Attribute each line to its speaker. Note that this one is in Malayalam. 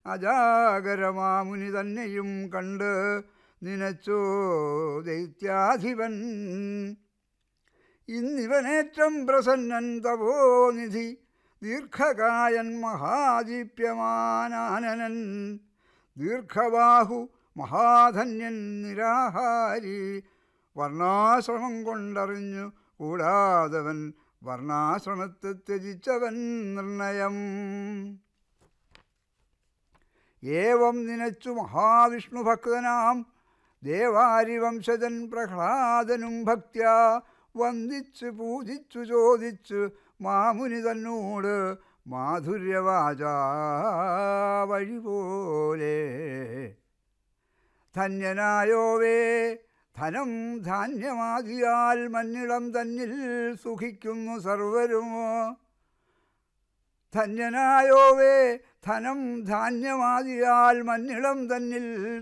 Speaker 1: അജാഗരമാമുനി തന്നെയും കണ്ട് നിനച്ചോ ദൈത്യാധിപൻ ഇന്നിവനേറ്റം പ്രസന്നൻ തപോനിധി ദീർഘകായൻ മഹാദീപ്യമാനാനനൻ ദീർഘബാഹു മഹാധന്യൻ നിരാഹാരി വർണ്ണാശ്രമം കൊണ്ടറിഞ്ഞു കൂടാതവൻ വർണ്ണാശ്രമത്തെ ത്യജിച്ചവൻ നിർണയം ഏവം നിനച്ചു മഹാവിഷ്ണു ഭക്തനാം ദേവാരിവംശജൻ പ്രഹ്ലാദനും ഭക്ത്യ വന്ദിച്ചു പൂജിച്ചു ചോദിച്ചു മാമുനി തന്നോട് മാധുര്യവാച വഴി പോലെ ധന്യനായോവേ ധനം ധാന്യമാകിയാൽ മഞ്ഞിളം തന്നിൽ സുഖിക്കുന്നു സർവരുമോ ധന്യനായോവേ ധനം ധാന്യമാകിയാൽ മഞ്ഞിളം തന്നിൽ